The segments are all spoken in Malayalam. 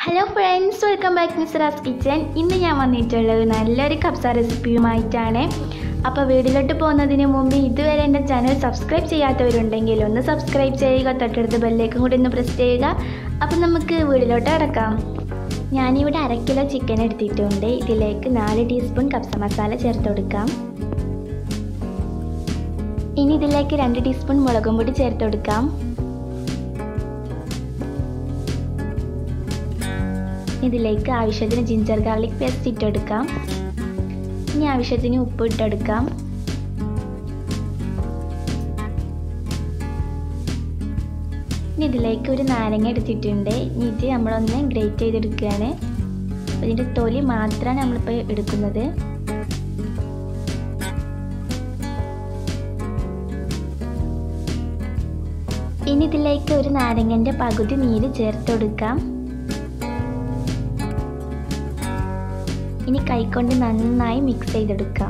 ഹലോ ഫ്രണ്ട്സ് വെൽക്കം ബാക്ക് മിസ്റാസ് കിച്ചൻ ഇന്ന് ഞാൻ വന്നിട്ടുള്ളത് നല്ലൊരു കബ്സ റെസിപ്പിയുമായിട്ടാണ് അപ്പോൾ വീട്ടിലോട്ട് പോകുന്നതിന് മുമ്പ് ഇതുവരെ എൻ്റെ ചാനൽ സബ്സ്ക്രൈബ് ചെയ്യാത്തവരുണ്ടെങ്കിൽ ഒന്ന് സബ്സ്ക്രൈബ് ചെയ്യുക തൊട്ടടുത്ത് ബെല്ലേക്കും കൂടി ഒന്ന് പ്രസ് ചെയ്യുക അപ്പോൾ നമുക്ക് വീട്ടിലോട്ട് കിടക്കാം ഞാനിവിടെ അര കിലോ ചിക്കൻ എടുത്തിട്ടുണ്ട് ഇതിലേക്ക് നാല് ടീസ്പൂൺ കബ്സ മസാല ചേർത്ത് കൊടുക്കാം ഇനി ഇതിലേക്ക് രണ്ട് ടീസ്പൂൺ മുളകും പൊടി ചേർത്ത് കൊടുക്കാം ഇതിലേക്ക് ആവശ്യത്തിന് ജിഞ്ചർ ഗാർലിക് പേസ്റ്റ് ഇട്ടെടുക്കാം ഇനി ആവശ്യത്തിന് ഉപ്പ് ഇട്ടെടുക്കാം ഇനി ഇതിലേക്ക് ഒരു നാരങ്ങ എടുത്തിട്ടുണ്ട് ഇനി ഇത് നമ്മളൊന്ന് ഗ്രേറ്റ് ചെയ്തെടുക്കുകയാണ് ഇതിൻ്റെ തൊലി മാത്രമാണ് നമ്മളിപ്പോൾ എടുക്കുന്നത് ഇനി ഇതിലേക്ക് ഒരു നാരങ്ങൻ്റെ പകുതി നീര് ചേർത്ത് കൊടുക്കാം ഇനി കൈകൊണ്ട് നന്നായി മിക്സ് ചെയ്തെടുക്കാം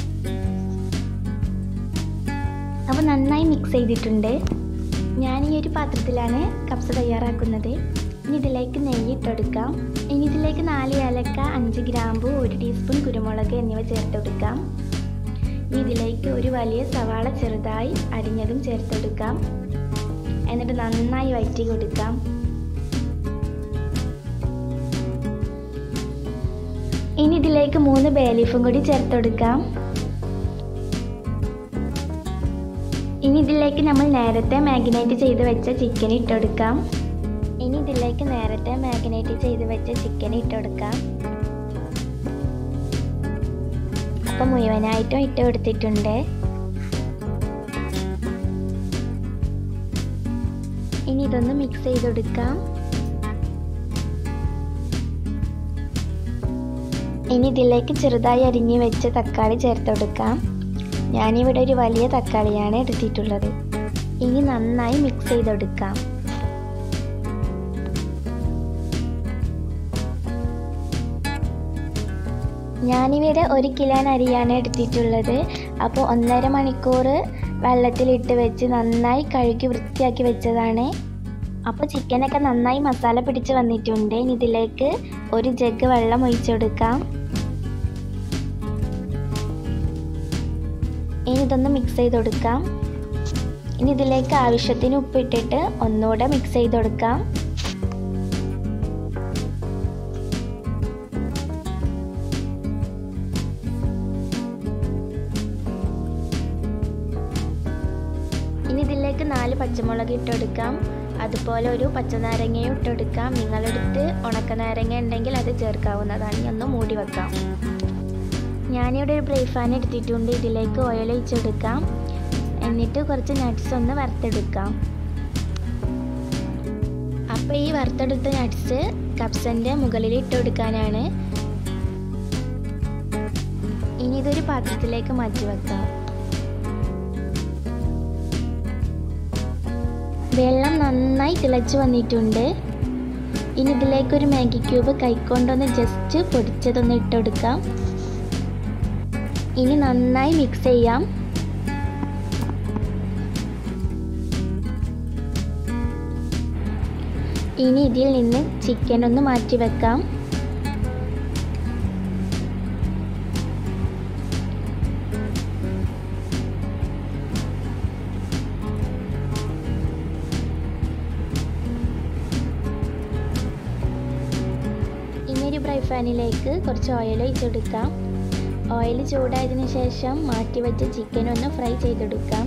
അപ്പോൾ നന്നായി മിക്സ് ചെയ്തിട്ടുണ്ട് ഞാൻ ഈ ഒരു പാത്രത്തിലാണ് കപ്സ തയ്യാറാക്കുന്നത് ഇനി ഇതിലേക്ക് നെയ്യ് ഇട്ടെടുക്കാം ഇനി ഇതിലേക്ക് നാല് ഏലക്ക അഞ്ച് ഗ്രാമ്പു ഒരു ടീസ്പൂൺ കുരുമുളക് എന്നിവ ചേർത്ത് കൊടുക്കാം ഇനി ഇതിലേക്ക് ഒരു വലിയ സവാള ചെറുതായി അരിഞ്ഞതും ചേർത്തെടുക്കാം എന്നിട്ട് നന്നായി വഴറ്റി കൊടുക്കാം ഇനി ഇതിലേക്ക് മൂന്ന് ബേലീഫും കൂടി ചേർത്ത് കൊടുക്കാം ഇനി ഇതിലേക്ക് നമ്മൾ നേരത്തെ മാഗ്നേറ്റ് ചെയ്ത് വെച്ച ചിക്കൻ ഇട്ടെടുക്കാം ഇനി ഇതിലേക്ക് നേരത്തെ മാഗ്നേറ്റ് ചെയ്ത് വെച്ച ചിക്കൻ ഇട്ടെടുക്കാം അപ്പം മുഴുവനായിട്ടും ഇട്ട് കൊടുത്തിട്ടുണ്ട് ഇനി ഇതൊന്ന് മിക്സ് ചെയ്ത് കൊടുക്കാം ഇനി ഇതിലേക്ക് ചെറുതായി അരിഞ്ഞ് വെച്ച് തക്കാളി ചേർത്ത് കൊടുക്കാം ഞാനിവിടെ ഒരു വലിയ തക്കാളിയാണ് എടുത്തിട്ടുള്ളത് ഇനി നന്നായി മിക്സ് ചെയ്തെടുക്കാം ഞാനിവിടെ ഒരു കിലോൻ അരിയാണ് എടുത്തിട്ടുള്ളത് അപ്പോൾ ഒന്നര മണിക്കൂർ വെള്ളത്തിലിട്ട് വെച്ച് നന്നായി കഴുകി വൃത്തിയാക്കി വെച്ചതാണ് അപ്പോൾ ചിക്കനൊക്കെ നന്നായി മസാല പിടിച്ച് വന്നിട്ടുണ്ട് ഇനി ഇതിലേക്ക് ഒരു ജഗ് വെള്ളം ഒഴിച്ചെടുക്കാം ഇനി ഇതൊന്ന് മിക്സ് ചെയ്ത് കൊടുക്കാം ഇനി ഇതിലേക്ക് ആവശ്യത്തിന് ഉപ്പിട്ടിട്ട് ഒന്നുകൂടെ മിക്സ് ചെയ്ത് കൊടുക്കാം ഇനി ഇതിലേക്ക് നാല് പച്ചമുളക് ഇട്ടെടുക്കാം അതുപോലെ ഒരു പച്ചനാരങ്ങയും ഇട്ടെടുക്കാം നിങ്ങളെടുത്ത് ഉണക്കനാരങ്ങ ഉണ്ടെങ്കിൽ അത് ചേർക്കാവുന്നതാണ് ഇനി ഒന്ന് മൂടി വെക്കാം ഞാനിവിടെ ഒരു ബ്രൈ ഫാൻ എടുത്തിട്ടുണ്ട് ഇതിലേക്ക് ഓയിൽ ഒഴിച്ചെടുക്കാം എന്നിട്ട് കുറച്ച് നട്ട്സ് ഒന്ന് വറുത്തെടുക്കാം അപ്പോൾ ഈ വറുത്തെടുത്ത നട്ട്സ് കപ്സൻ്റെ മുകളിൽ ഇട്ടെടുക്കാനാണ് ഇനി ഇതൊരു പാത്രത്തിലേക്ക് മാറ്റി വെക്കാം വെള്ളം നന്നായി തിളച്ച് വന്നിട്ടുണ്ട് ഇനി ഇതിലേക്ക് ഒരു മാഗി ക്യൂബ് കൈക്കൊണ്ടൊന്ന് ജസ്റ്റ് പൊടിച്ചതൊന്ന് ഇട്ടെടുക്കാം ഇനി നന്നായി മിക്സ് ചെയ്യാം ഇനി ഇതിൽ നിന്ന് ചിക്കൻ ഒന്ന് മാറ്റി വെക്കാം ഇനി ഒരു ഫ്രൈ പാനിലേക്ക് കുറച്ച് ഓയിൽ ഒഴിച്ചെടുക്കാം ഓയിൽ ചൂടായതിനു ശേഷം മാറ്റി വെച്ച ചിക്കൻ ഒന്ന് ഫ്രൈ ചെയ്തെടുക്കാം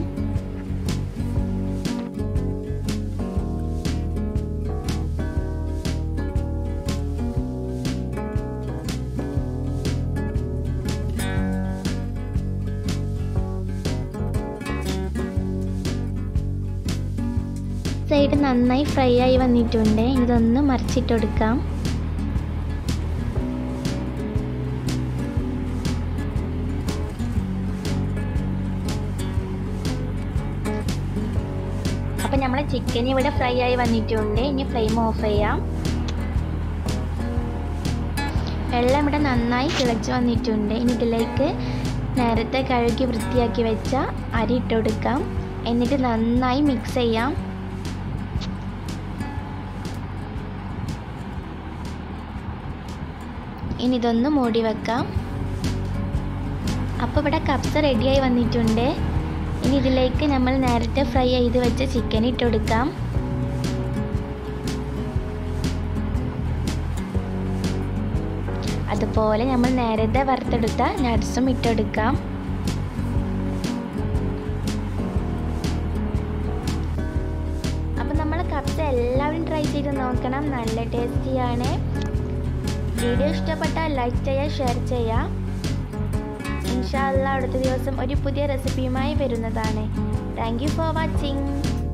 സൈഡ് നന്നായി ഫ്രൈ ആയി വന്നിട്ടുണ്ട് ഇതൊന്ന് മറിച്ചിട്ടെടുക്കാം അപ്പം നമ്മളെ ചിക്കൻ ഇവിടെ ഫ്രൈ ആയി വന്നിട്ടുണ്ട് ഇനി ഫ്ലെയിം ഓഫ് ചെയ്യാം വെള്ളം ഇവിടെ നന്നായി തിളച്ച് വന്നിട്ടുണ്ട് ഇനി ഇതിലേക്ക് നേരത്തെ കഴുകി വൃത്തിയാക്കി വെച്ച അരി ഇട്ട് കൊടുക്കാം എന്നിട്ട് നന്നായി മിക്സ് ചെയ്യാം ഇനി ഇതൊന്ന് മൂടി വെക്കാം അപ്പോൾ ഇവിടെ കപ്സ റെഡിയായി വന്നിട്ടുണ്ട് ഇനി ഇതിലേക്ക് നമ്മൾ നേരത്തെ ഫ്രൈ ചെയ്ത് വെച്ച ചിക്കൻ ഇട്ടുകൊടുക്കാം അതുപോലെ നമ്മൾ നേരത്തെ വറുത്തെടുത്ത നട്ട്സും ഇട്ടെടുക്കാം അപ്പം നമ്മൾ കപ്സ എല്ലാവരും ട്രൈ ചെയ്ത് നോക്കണം നല്ല ടേസ്റ്റിയാണ് വീഡിയോ ഇഷ്ടപ്പെട്ടാൽ ലൈക്ക് ചെയ്യുക ഷെയർ ചെയ്യുക ഇൻഷാല്ല അടുത്ത ദിവസം ഒരു പുതിയ റെസിപ്പിയുമായി വരുന്നതാണ് താങ്ക് യു ഫോർ വാച്ചിങ്